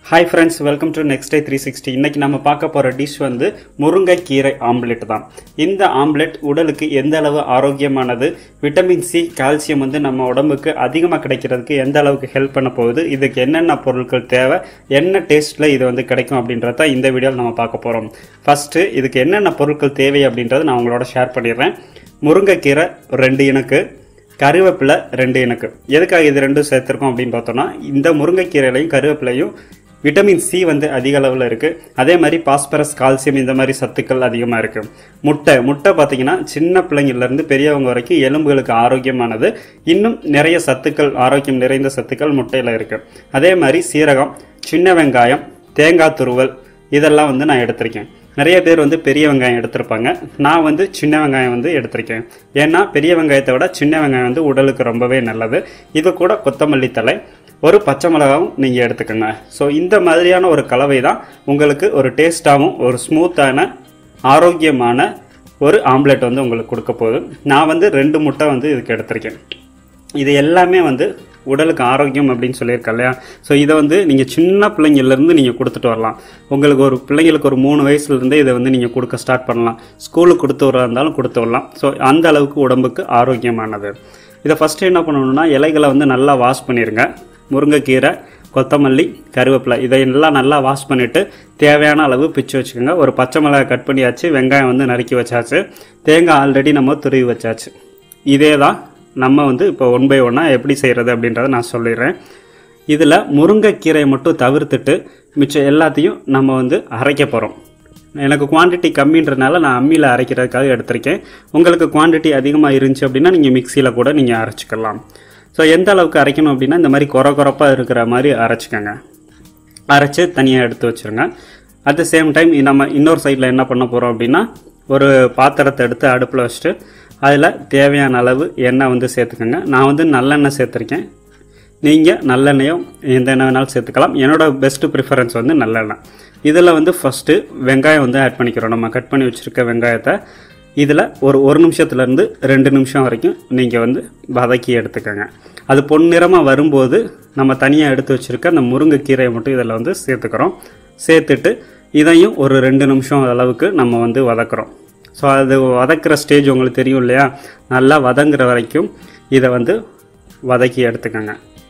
hi friends welcome to next day three sixty இன்றைக்கி நம்ம பார்க்க போகிற டிஷ் வந்து முருங்கைக்கீரை ஆம்லெட் தான் இந்த ஆம்லெட் உடலுக்கு எந்த அளவு ஆரோக்கியமானது விட்டமின் சி கால்சியம் வந்து நம்ம உடம்புக்கு அதிகமாக கிடைக்கிறதுக்கு எந்த அளவுக்கு ஹெல்ப் பண்ண போகுது இதுக்கு என்னென்ன பொருட்கள் தேவை என்ன டேஸ்ட்டில் இது வந்து கிடைக்கும் அப்படின்றத தான் இந்த வீடியோவில் நம்ம பார்க்க போகிறோம் ஃபஸ்ட்டு இதுக்கு என்னென்ன பொருட்கள் தேவை அப்படின்றத நான் உங்களோட ஷேர் பண்ணிடுறேன் முருங்கைக்கீரை ரெண்டு இனக்கு கருவேப்பிலை ரெண்டு எனக்கு எதுக்காக இது ரெண்டும் சேர்த்துருக்கோம் அப்படின்னு பார்த்தோம்னா இந்த முருங்கைக்கீரையிலையும் கருவேப்பிலையும் விட்டமின் சி வந்து அதிக அளவில் இருக்குது அதே மாதிரி பாஸ்பரஸ் கால்சியம் இந்த மாதிரி சத்துக்கள் அதிகமாக இருக்குது முட்டை முட்டை பார்த்தீங்கன்னா சின்ன பிள்ளைங்கள்லேருந்து பெரியவங்க வரைக்கும் எலும்புகளுக்கு ஆரோக்கியமானது இன்னும் நிறைய சத்துக்கள் ஆரோக்கியம் நிறைந்த சத்துக்கள் முட்டையில் இருக்குது அதே மாதிரி சீரகம் சின்ன வெங்காயம் தேங்காய் துருவல் இதெல்லாம் வந்து நான் எடுத்திருக்கேன் நிறைய பேர் வந்து பெரிய வெங்காயம் எடுத்திருப்பாங்க நான் வந்து சின்ன வெங்காயம் வந்து எடுத்திருக்கேன் ஏன்னா பெரிய வெங்காயத்தை விட சின்ன வெங்காயம் வந்து உடலுக்கு ரொம்பவே நல்லது இது கூட கொத்தமல்லி தலை ஒரு பச்சை மிளகாவும் நீங்கள் எடுத்துக்கோங்க ஸோ இந்த மாதிரியான ஒரு கலவை தான் உங்களுக்கு ஒரு டேஸ்ட்டாகவும் ஒரு ஸ்மூத்தான ஆரோக்கியமான ஒரு ஆம்லெட் வந்து உங்களுக்கு கொடுக்க போகுது நான் வந்து ரெண்டு முட்டை வந்து இதுக்கு எடுத்திருக்கேன் இது எல்லாமே வந்து உடலுக்கு ஆரோக்கியம் அப்படின்னு சொல்லியிருக்கேன் இல்லையா ஸோ இதை வந்து நீங்கள் சின்ன பிள்ளைங்கள்லேருந்து நீங்கள் கொடுத்துட்டு வரலாம் உங்களுக்கு ஒரு பிள்ளைங்களுக்கு ஒரு மூணு வயசுலேருந்தே இதை வந்து நீங்கள் கொடுக்க ஸ்டார்ட் பண்ணலாம் ஸ்கூலுக்கு கொடுத்து வரா இருந்தாலும் கொடுத்து வரலாம் ஸோ அந்த அளவுக்கு உடம்புக்கு ஆரோக்கியமானது இதை ஃபஸ்ட்டு என்ன பண்ணணும்னா இலைகளை வந்து நல்லா வாஷ் பண்ணிடுங்க முருங்கைக்கீரை கொத்தமல்லி கருவேப்பிலை இதையெல்லாம் நல்லா வாஷ் பண்ணிவிட்டு தேவையான அளவு பிச்சு வச்சுக்கோங்க ஒரு பச்சை மிளகாய் கட் பண்ணியாச்சு வெங்காயம் வந்து நறுக்கி வச்சாச்சு தேங்காய் ஆல்ரெடி நம்ம துருவி வச்சாச்சு இதே தான் நம்ம வந்து இப்போ ஒன் பை ஒன்னாக எப்படி செய்கிறது அப்படின்றத நான் சொல்லிடுறேன் இதில் முருங்கைக்கீரையை மட்டும் தவிர்த்துட்டு மிச்சம் எல்லாத்தையும் நம்ம வந்து அரைக்க போகிறோம் எனக்கு குவான்டிட்டி கம்மின்றனால நான் அம்மியில் அரைக்கிறதுக்காக எடுத்திருக்கேன் உங்களுக்கு குவான்டிட்டி அதிகமாக இருந்துச்சு அப்படின்னா நீங்கள் மிக்சியில் கூட நீங்கள் அரைச்சிக்கலாம் ஸோ எந்த அளவுக்கு அரைக்கணும் அப்படின்னா இந்த மாதிரி குறை குறைப்பாக இருக்கிற மாதிரி அரைச்சிக்கோங்க அரைச்சி தனியாக எடுத்து வச்சுருங்க அட் த சேம் டைம் நம்ம இன்னொரு சைடில் என்ன பண்ண போகிறோம் அப்படின்னா ஒரு பாத்திரத்தை எடுத்து அடுப்பில் வச்சுட்டு அதில் தேவையான அளவு எண்ணெய் வந்து சேர்த்துக்கோங்க நான் வந்து நல்லெண்ணெய் சேர்த்துருக்கேன் நீங்கள் நல்லெண்ணெயோ எந்த எண்ணெய் வேணாலும் சேர்த்துக்கலாம் என்னோடய பெஸ்ட்டு ப்ரிஃபரன்ஸ் வந்து நல்லெண்ணெய் இதில் வந்து ஃபஸ்ட்டு வெங்காயம் வந்து ஆட் பண்ணிக்கிறோம் நம்ம கட் பண்ணி வச்சுருக்க வெங்காயத்தை இதில் ஒரு ஒரு நிமிஷத்துலேருந்து ரெண்டு நிமிஷம் வரைக்கும் நீங்கள் வந்து வதக்கி எடுத்துக்கோங்க அது பொன்னிறமாக வரும்போது நம்ம தனியாக எடுத்து வச்சுருக்க அந்த முருங்கைக்கீரையை மட்டும் இதில் வந்து சேர்த்துக்கிறோம் சேர்த்துட்டு இதையும் ஒரு ரெண்டு நிமிஷம் அளவுக்கு நம்ம வந்து வதக்குறோம் ஸோ அது வதக்குற ஸ்டேஜ் உங்களுக்கு தெரியும் இல்லையா நல்லா வதங்குற வரைக்கும் இதை வந்து வதக்கி எடுத்துக்கோங்க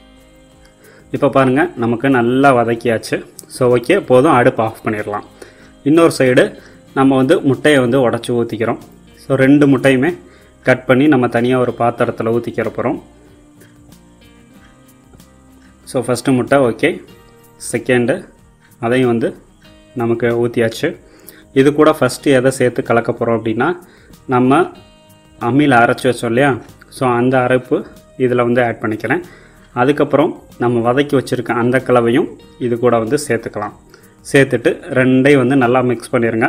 இப்போ பாருங்கள் நமக்கு நல்லா வதக்கியாச்சு ஸோ ஓகே போதும் அடுப்பு ஆஃப் பண்ணிடலாம் இன்னொரு சைடு நம்ம வந்து முட்டையை வந்து உடச்சி ஊற்றிக்கிறோம் ஸோ ரெண்டு முட்டையுமே கட் பண்ணி நம்ம தனியாக ஒரு பாத்திரத்தில் ஊற்றிக்கிற போகிறோம் ஸோ ஃபஸ்ட்டு முட்டை ஓகே செகண்டு அதையும் வந்து நமக்கு ஊற்றியாச்சு இது கூட ஃபஸ்ட்டு எதை சேர்த்து கலக்க போகிறோம் அப்படின்னா நம்ம அம்மியில் அரைச்சி வச்சோம் இல்லையா ஸோ அந்த அரைப்பு இதில் வந்து ஆட் பண்ணிக்கிறேன் அதுக்கப்புறம் நம்ம வதக்கி வச்சுருக்க அந்த கலவையும் இது கூட வந்து சேர்த்துக்கலாம் சேர்த்துட்டு ரெண்டையும் வந்து நல்லா மிக்ஸ் பண்ணிடுங்க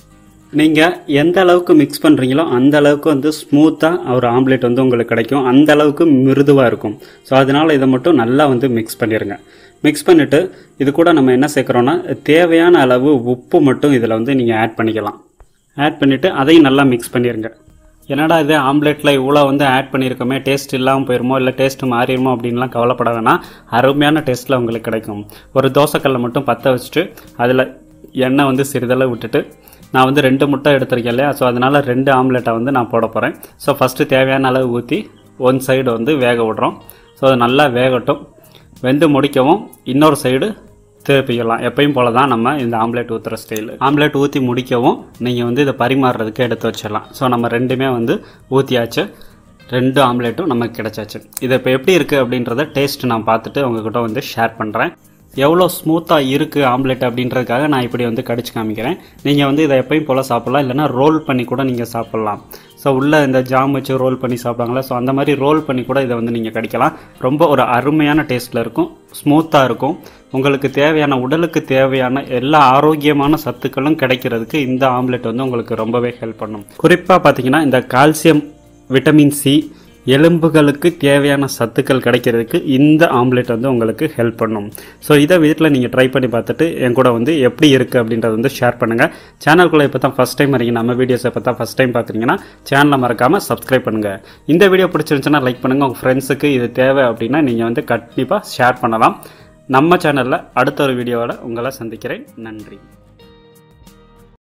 நீங்கள் எந்த அளவுக்கு மிக்ஸ் பண்ணுறீங்களோ அந்த அளவுக்கு வந்து ஸ்மூத்தாக ஒரு ஆம்லேட் வந்து உங்களுக்கு கிடைக்கும் அந்த அளவுக்கு மிருதுவாக இருக்கும் ஸோ அதனால் இதை மட்டும் நல்லா வந்து மிக்ஸ் பண்ணிடுங்க மிக்ஸ் பண்ணிவிட்டு இது கூட நம்ம என்ன சேர்க்குறோன்னா தேவையான அளவு உப்பு மட்டும் இதில் வந்து நீங்கள் ஆட் பண்ணிக்கலாம் ஆட் பண்ணிவிட்டு அதையும் நல்லா மிக்ஸ் பண்ணிடுங்க என்னடா இது ஆம்லேட்டில் இவ்வளோ வந்து ஆட் பண்ணியிருக்கோமே டேஸ்ட் இல்லாமல் போயிருமோ இல்லை டேஸ்ட் மாறிடுமோ அப்படின்லாம் கவலைப்பட வேணாம் அருமையான டேஸ்ட்டில் உங்களுக்கு கிடைக்கும் ஒரு தோசைக்கல்லை மட்டும் பற்ற வச்சுட்டு அதில் எண்ணெய் வந்து சிறிதளவு விட்டுட்டு நான் வந்து ரெண்டு முட்டை எடுத்திருக்கேன் இல்லையா ஸோ அதனால் ரெண்டு ஆம்லெட்டை வந்து நான் போட போகிறேன் ஸோ ஃபஸ்ட்டு தேவையான அளவு ஊற்றி ஒன் சைடு வந்து வேக விடுறோம் ஸோ அது நல்லா வேகட்டும் வெந்து முடிக்கவும் இன்னொரு சைடு திருப்பிக்கலாம் எப்பயும் போல தான் நம்ம இந்த ஆம்லேட் ஊற்றுற ஸ்டைல் ஆம்லேட் ஊற்றி முடிக்கவும் நீங்கள் வந்து இதை பரிமாறுறதுக்கு எடுத்து வச்சிடலாம் ஸோ நம்ம ரெண்டுமே வந்து ஊற்றியாச்சு ரெண்டு ஆம்லேட்டும் நமக்கு கிடச்சாச்சு இது இப்போ எப்படி இருக்குது அப்படின்றத டேஸ்ட் நான் பார்த்துட்டு உங்ககிட்ட வந்து ஷேர் பண்ணுறேன் எவ்வளோ ஸ்மூத்தாக இருக்குது ஆம்லெட் அப்படின்றதுக்காக நான் இப்படி வந்து கடிச்சு காமிக்கிறேன் நீங்கள் வந்து இதை எப்பயும் போல் சாப்பிட்லாம் இல்லைனா ரோல் பண்ணி கூட நீங்கள் சாப்பிட்லாம் ஸோ உள்ளே இந்த ஜாம் வச்சு ரோல் பண்ணி சாப்பிடுவாங்களா ஸோ அந்த மாதிரி ரோல் பண்ணி கூட இதை வந்து நீங்கள் கடிக்கலாம் ரொம்ப ஒரு அருமையான டேஸ்ட்டில் இருக்கும் ஸ்மூத்தாக இருக்கும் உங்களுக்கு தேவையான உடலுக்கு தேவையான எல்லா ஆரோக்கியமான சத்துக்களும் கிடைக்கிறதுக்கு இந்த ஆம்லெட் வந்து உங்களுக்கு ரொம்பவே ஹெல்ப் பண்ணும் குறிப்பாக பார்த்தீங்கன்னா இந்த கால்சியம் விட்டமின் சி எலும்புகளுக்கு தேவையான சத்துக்கள் கிடைக்கிறதுக்கு இந்த ஆம்லெட் வந்து உங்களுக்கு ஹெல்ப் பண்ணும் ஸோ இதை வீட்டில் நீங்கள் ட்ரை பண்ணி பார்த்துட்டு என் கூட வந்து எப்படி இருக்குது அப்படின்றத வந்து ஷேர் பண்ணுங்கள் சேனலுக்குள்ளே இப்போ தான் ஃபஸ்ட் டைம் வரீங்க நம்ம வீடியோஸ் இப்போ தான் ஃபஸ்ட் டைம் பார்க்குறீங்கன்னா சேனலை மறக்காமல் சப்ஸ்கிரைப் பண்ணுங்கள் இந்த வீடியோ பிடிச்சிருந்துச்சுன்னா லைக் பண்ணுங்கள் உங்கள் ஃப்ரெண்ட்ஸுக்கு இது தேவை அப்படின்னா நீங்கள் வந்து கண்டிப்பாக ஷேர் பண்ணலாம் நம்ம சேனலில் அடுத்த ஒரு வீடியோவில் உங்களை சந்திக்கிறேன் நன்றி